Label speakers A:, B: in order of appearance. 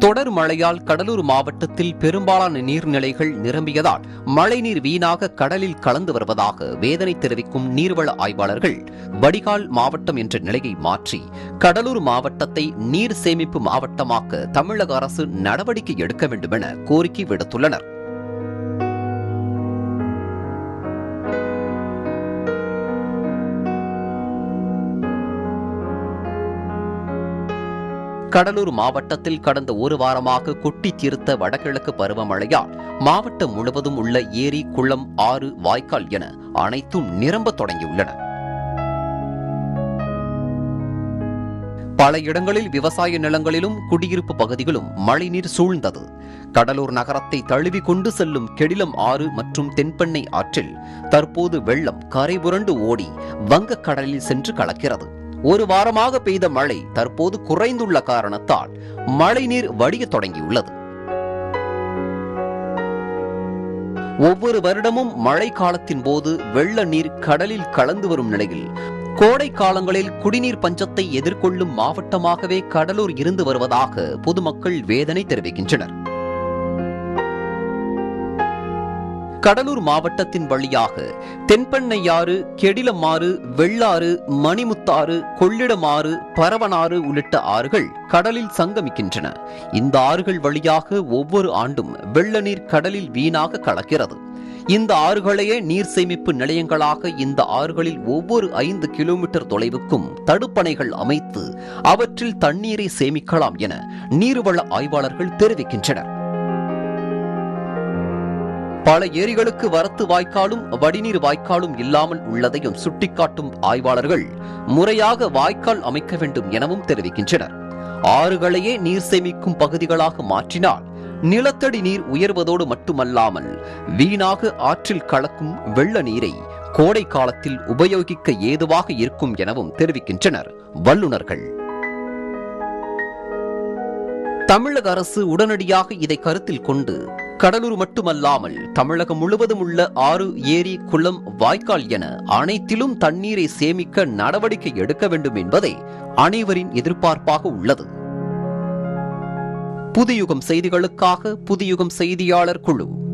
A: தொடர் மழையால் கடலூர் மாவட்டத்தில் பெரும்பாலான நீர்நிலைகள் நிரம்பியதால் மழைநீர் வீணாக கடலில் கலந்து வருவதாக வேதனை தெரிவிக்கும் நீர்வள ஆய்வாளர்கள் வடிகால் மாவட்டம் என்ற நிலையை மாற்றி கடலூர் மாவட்டத்தை நீர் சேமிப்பு மாவட்டமாக்க தமிழக அரசு நடவடிக்கை எடுக்க வேண்டும் என கோரிக்கை விடுத்துள்ளனர் கடலூர் மாவட்டத்தில் கடந்த ஒரு வாரமாக கொட்டி தீர்த்த வடகிழக்கு பருவமழையால் மாவட்டம் முழுவதும் உள்ள ஏரி குளம் ஆறு வாய்க்கால் என அனைத்தும் நிரம்ப தொடங்கியுள்ளன பல இடங்களில் விவசாய நிலங்களிலும் குடியிருப்பு பகுதிகளும் மழைநீர் சூழ்ந்தது கடலூர் நகரத்தை தழுவி கொண்டு செல்லும் கெடிலம் ஆறு மற்றும் தென்பெண்ணை ஆற்றில் தற்போது வெள்ளம் கரைபுரண்டு ஓடி வங்கக்கடலில் சென்று கலக்கிறது ஒரு வாரமாக பெய்த மழை தற்போது குறைந்துள்ள காரணத்தால் மழைநீர் வடியத் தொடங்கியுள்ளது ஒவ்வொரு வருடமும் மழை காலத்தின் போது வெள்ள நீர் கடலில் கலந்து வரும் நிலையில் கோடை காலங்களில் குடிநீர் பஞ்சத்தை எதிர்கொள்ளும் மாவட்டமாகவே கடலூர் இருந்து வருவதாக பொதுமக்கள் வேதனை தெரிவிக்கின்றனர் கடலூர் மாவட்டத்தின் வழியாக தென்பெண்ணையாறு கெடிலமாறு வெள்ளாறு மணிமுத்தாறு கொள்ளிடமாறு பரவனாறு உள்ளிட்ட ஆறுகள் கடலில் சங்கமிக்கின்றன இந்த ஆறுகள் வழியாக ஒவ்வொரு ஆண்டும் வெள்ள நீர் கடலில் வீணாக கலக்கிறது இந்த ஆறுகளையே நீர் சேமிப்பு நிலையங்களாக இந்த ஆறுகளில் ஒவ்வொரு ஐந்து கிலோமீட்டர் தொலைவுக்கும் தடுப்பணைகள் அமைத்து அவற்றில் தண்ணீரை சேமிக்கலாம் என நீர்வள ஆய்வாளர்கள் தெரிவிக்கின்றனர் பல ஏரிகளுக்கு வரத்து வாய்க்காலும் வடிநீர் வாய்க்காலும் இல்லாமல் உள்ளதையும் சுட்டிக்காட்டும் ஆய்வாளர்கள் முறையாக வாய்க்கால் அமைக்க வேண்டும் எனவும் தெரிவிக்கின்றனர் ஆறுகளையே நீர் சேமிக்கும் பகுதிகளாக மாற்றினால் நிலத்தடி நீர் உயர்வதோடு மட்டுமல்லாமல் வீணாக ஆற்றில் கலக்கும் வெள்ள நீரை கோடை காலத்தில் உபயோகிக்க ஏதுவாக இருக்கும் எனவும் தெரிவிக்கின்றனர் வல்லுநர்கள் தமிழக அரசு உடனடியாக இதை கருத்தில் கொண்டு கடலூர் மட்டுமல்லாமல் தமிழகம் முழுவதும் உள்ள ஆறு ஏரி குளம் வாய்க்கால் என அனைத்திலும் தண்ணீரை சேமிக்க நடவடிக்கை எடுக்க வேண்டும் என்பதே அனைவரின் எதிர்பார்ப்பாக உள்ளது புதியுகம் செய்திகளுக்காக புதியுகம் செய்தியாளர் குழு